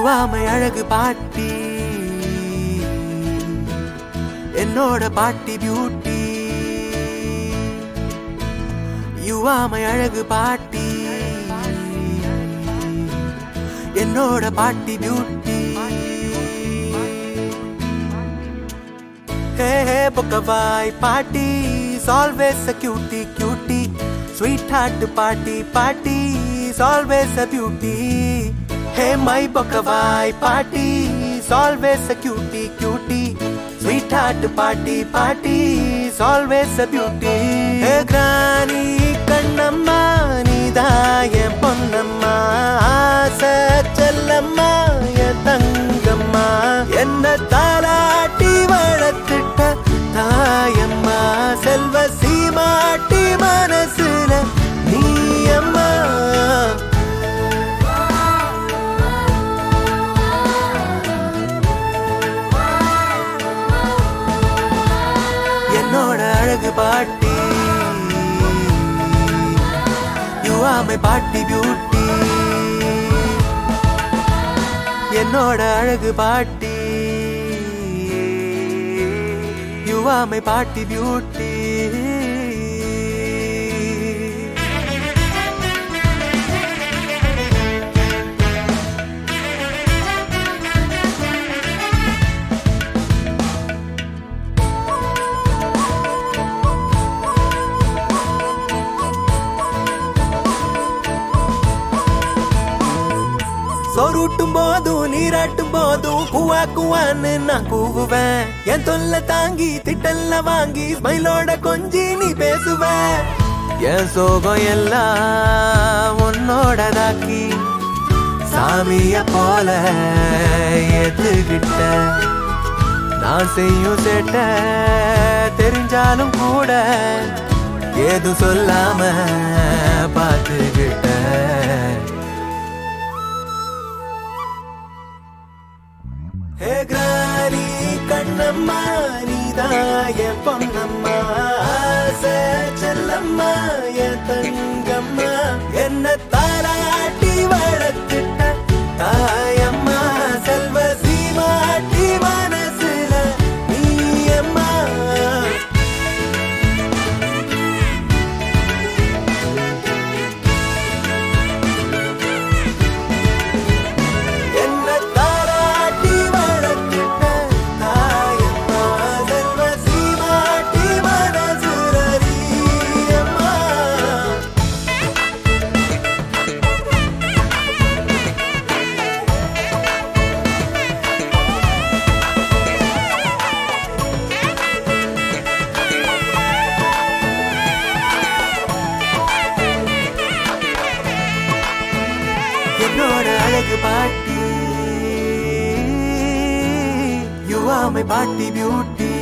யுவாமை அழகு பாட்டி என்னோட பாட்டி பியூட்டி யுவாமை அழகு பாட்டி என்னோட பாட்டி பியூட்டி ஹே ஹே பொக்கவாய் பாட்டி always a cutie cutie sweetheart பாட்டி பாட்டி always a beauty hey my பொக்கவாய் பாட்டி always a cutie cutie sweetheart பாட்டி பாட்டி ஆல்வேஸ் அ பியூட்டி ஹே கிராணி கண்ணம்மா நீதான் என் பொன்னம்மா ஆசை செல்லம்மா என் தங்கம்மா என்ன தாலாட்டி வளர்த்துட்ட தாயம்மா செல்வ சீமாட்டி மனசுல நீ அம்மா என்னோட அழகு பாட்டி யுவாமை பாட்டி பியூட்டி என்னோட அழகு பாட்டி யுவாமை பாட்டி பியூட்டி சொருட்டும் போதும் நீராட்டும் போதும் குவா குவான்னு நான் கூவுவேன் என் தொல்லை தாங்கி திட்டல்ல வாங்கி ஸ்மைலோட கொஞ்சி நீ பேசுவ என் சோகம் எல்லாம் உன்னோடதாக்கி சாமிய போல எதுகிட்ட நான் செய்யும் சேட்ட தெரிஞ்சாலும் கூட ஏதும் சொல்லாம பார்த்துக்கிட்ட ஹே கிராரி கண்ணம்மா நீதான் என் பொன்னம்மா ஆசை செல்லம்மா என் தங்கம்மா என்ன தாராட்டி வளர்த்துட்ட தாயம்மா செல்வ சீமாட்டி மனசுல நீ அம்மா என்ன தாராட்டி வளர்த்துட்ட தாயம்மா செல்வ சீமாட்டி மனசுல நீ அம்மா என்னோட அழகு பாட்டி யுவாமை பாட்டி பியூட்டி